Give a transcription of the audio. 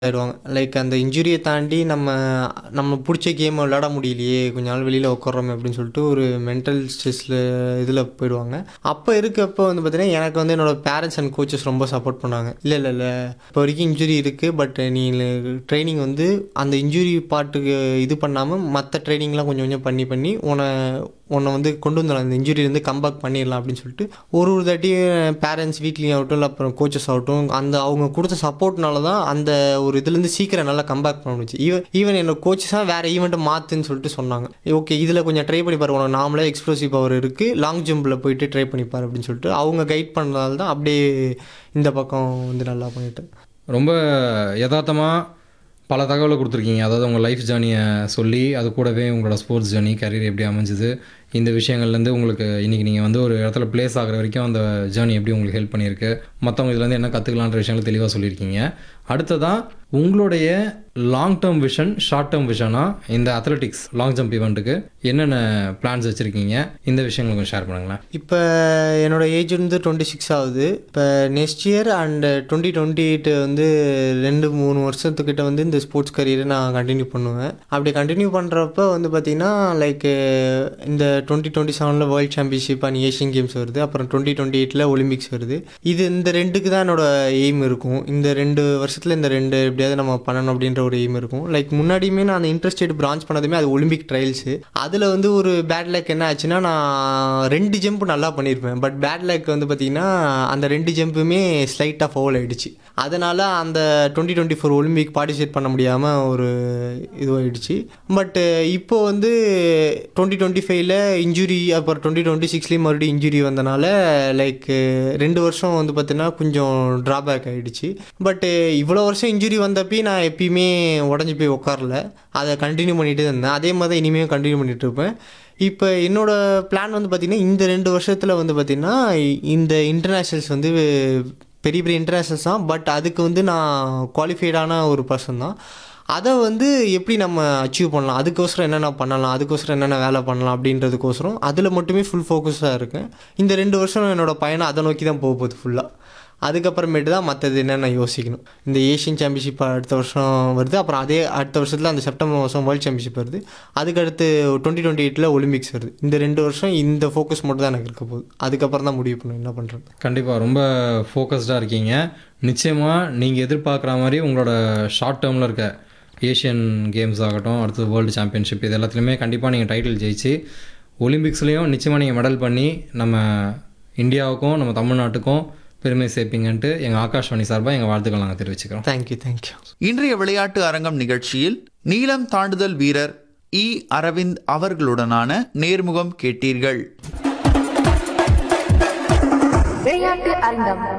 ஆயிடுவாங்க லைக் அந்த இன்ஜுரியை தாண்டி நம்ம நம்ம பிடிச்ச கேம் விளையாட முடியலையே கொஞ்ச நாள் வெளியில் உட்காரோமே அப்படின்னு சொல்லிட்டு ஒரு மென்டல் ஸ்ட்ரெஸ்ஸில் இதில் போயிடுவாங்க அப்போ இருக்கப்போ வந்து பார்த்தீங்கன்னா எனக்கு வந்து என்னோட பேரண்ட்ஸ் அண்ட் கோச்சஸ் ரொம்ப சப்போர்ட் பண்ணாங்க இல்லை இல்லை இல்லை இப்போ வரைக்கும் இன்ஜுரி இருக்குது பட் நீ ட்ரைனிங் வந்து அந்த இன்ஜுரி பாட்டுக்கு இது பண்ணாமல் மற்ற ட்ரைனிங்லாம் கொஞ்சம் கொஞ்சம் பண்ணி பண்ணி உன்னை உன்னை வந்து கொண்டு வந்துடலாம் இந்த இன்ஜுரியிலேருந்து கம்பேக் பண்ணிடலாம் அப்படின்னு சொல்லிட்டு ஒரு ஒரு தாட்டி பேரண்ட்ஸ் வீட்லேயும் ஆகட்டும் இல்லை அப்புறம் கோச்சஸ் ஆகட்டும் அந்த அவங்க கொடுத்த சப்போர்ட்னால தான் அந்த ஒரு இதுலேருந்து சீக்கிரம் நல்லா கம்பேக் பண்ண முடிச்சு ஈவன் ஈவன் என்னோட கோச்சஸாக வேறு ஈவெண்ட்டை மாற்றுன்னு சொல்லிட்டு சொன்னாங்க ஓகே இதில் கொஞ்சம் ட்ரை பண்ணி பாரு உனக்கு நாமளே எக்ஸ்ப்ளோசிவ் பவர் இருக்குது லாங் ஜம்பில் போயிட்டு ட்ரை பண்ணி பாரு அப்படின்னு சொல்லிட்டு அவங்க கைட் பண்ணதால தான் அப்படியே இந்த பக்கம் வந்து நல்லா பண்ணிட்டேன் ரொம்ப யதார்த்தமாக பல தகவலை கொடுத்துருக்கீங்க அதாவது உங்கள் லைஃப் ஜேர்னியை சொல்லி அது கூடவே உங்களோட ஸ்போர்ட்ஸ் ஜேர்னி கரியர் எப்படி அமைஞ்சுது இந்த விஷயங்கள்லேருந்து உங்களுக்கு இன்றைக்கி நீங்கள் வந்து ஒரு இடத்துல ப்ளேஸ் ஆகிற வரைக்கும் அந்த ஜேர்னி எப்படி உங்களுக்கு ஹெல்ப் பண்ணியிருக்கு மற்றவங்க இதுலேருந்து என்ன கற்றுக்கலான்ற விஷயங்களை தெளிவாக சொல்லியிருக்கீங்க அடுத்ததாக உங்களுடைய long term vision short term விஷனாக இந்த அத்லெட்டிக்ஸ் லாங் ஜம்ப் ஈவெண்ட்டுக்கு என்னென்ன பிளான்ஸ் வச்சுருக்கீங்க இந்த விஷயங்களை கொஞ்சம் ஷேர் பண்ணுங்களேன் இப்போ என்னோட ஏஜ் வந்து டுவெண்ட்டி சிக்ஸ் ஆகுது இப்போ next year and twenty twenty eight வந்து ரெண்டு மூணு வருஷத்துக்கிட்ட வந்து இந்த ஸ்போர்ட்ஸ் கரியரை நான் கண்டினியூ பண்ணுவேன் அப்படி கண்டினியூ பண்ணுறப்ப வந்து பார்த்திங்கன்னா லைக் இந்த டுவெண்ட்டி டுவெண்ட்டி செவனில் world championship and Asian games வருது அப்புறம் டுவெண்ட்டி டுவெண்ட்டி எயிட்டில் ஒலிம்பிக்ஸ் வருது இது இந்த ரெண்டுக்கு தான் என்னோட எய்ம் இருக்கும் இந்த ரெண்டு வருஷத்தில் இந்த ரெண்டு எப்படியாவது நம்ம பண்ணணும் அப்படின்ற ஒரு எய்ம் இருக்கும் லைக் முன்னாடியுமே நான் அந்த இன்ட்ரெஸ்டட் பிரான்ச் பண்ணதுமே அது ஒலிம்பிக் ட்ரையல்ஸு அதில் வந்து ஒரு பேட் லக் என்ன ஆச்சுன்னா நான் ரெண்டு ஜம்ப் நல்லா பண்ணியிருப்பேன் பட் பேட் லக் வந்து பார்த்திங்கன்னா அந்த ரெண்டு ஜம்ப்புமே ஸ்லைட்டாக ஃபவுல் ஆயிடுச்சு அதனால் அந்த twenty twenty four Olympic participate பண்ண முடியாமல் ஒரு இதுவாகிடுச்சு பட்டு இப்போ வந்து டுவெண்ட்டி டுவெண்ட்டி ஃபைவ்ல இன்ஜுரி அப்புறம் டுவெண்ட்டி டுவெண்ட்டி சிக்ஸ்லேயும் மறுபடியும் இன்ஜுரி வந்தனால லைக் ரெண்டு வருஷம் வந்து பார்த்தீங்கன்னா கொஞ்சம் ட்ராபேக் ஆகிடுச்சு பட்டு இவ்வளோ வருஷம் இன்ஜுரி வந்தப்பயும் நான் எப்பயுமே உடஞ்சி போய் உட்காரல அதை கண்டினியூ பண்ணிட்டு தான் இருந்தேன் அதே மாதிரி தான் இனிமேல் கண்டினியூ பண்ணிட்டு இருப்பேன் இப்போ என்னோட பிளான் வந்து பார்த்திங்கன்னா இந்த ரெண்டு வருஷத்தில் வந்து பார்த்திங்கன்னா இந்த இன்டர்நேஷ்னல்ஸ் வந்து பெரிய பெரிய இன்டர்நேஷ்னல்ஸ் தான் பட் அதுக்கு வந்து நான் குவாலிஃபைடான ஒரு பர்சன் தான் அதை வந்து எப்படி நம்ம அச்சீவ் பண்ணலாம் அதுக்கோசரம் என்னென்ன பண்ணலாம் அதுக்கோசரம் என்னென்ன வேலை பண்ணலாம் அப்படின்றதுக்கோசரம் அதில் மட்டுமே ஃபுல் ஃபோக்கஸாக இருக்கேன் இந்த ரெண்டு வருஷம் என்னோட பயணம் அதை நோக்கி தான் போக போகுது ஃபுல்லாக அதுக்கப்புறமேட்டு தான் மற்றது என்னென்ன யோசிக்கணும் இந்த ஏஷியன் சாம்பியன்ஷிப் அடுத்த வருஷம் வருது அப்புறம் அதே அடுத்த வருஷத்தில் அந்த செப்டம்பர் மாதம் வேர்ல்ட் சாம்பியன்ஷிப் வருது அதுக்கடுத்து டுவெண்ட்டி டுவெண்ட்டி எயிட்டில் ஒலிம்பிக்ஸ் வருது இந்த ரெண்டு வருஷம் இந்த ஃபோக்கஸ் மட்டும் தான் எனக்கு இருக்க போகுது அதுக்கப்புறம் தான் முடிவு பண்ணணும் என்ன பண்ணுறது கண்டிப்பாக ரொம்ப ஃபோக்கஸ்டாக இருக்கீங்க நிச்சயமாக நீங்கள் எதிர்பார்க்குற மாதிரி உங்களோட ஷார்ட் டேர்மில் இருக்க ஏஷியன் கேம்ஸ் ஆகட்டும் அடுத்தது வேர்ல்டு சாம்பியன்ஷிப் இது எல்லாத்துலேயுமே கண்டிப்பாக நீங்கள் டைட்டில் ஜெயிச்சு ஒலிம்பிக்ஸ்லேயும் நிச்சயமாக நீங்கள் மெடல் பண்ணி நம்ம இந்தியாவுக்கும் நம்ம தமிழ்நாட்டுக்கும் பெருமை சேர்ப்பீங்கன்ட்டு எங்கள் ஆகாஷ்வாணி சார்பாக எங்கள் வாழ்த்துக்கள் நாங்கள் தெரிவிச்சுக்கிறோம் தேங்க்யூ தேங்க்யூ இன்றைய விளையாட்டு அரங்கம் நிகழ்ச்சியில் நீளம் தாண்டுதல் வீரர் இ அரவிந்த் அவர்களுடனான நேர்முகம் கேட்டீர்கள் விளையாட்டு அரங்கம்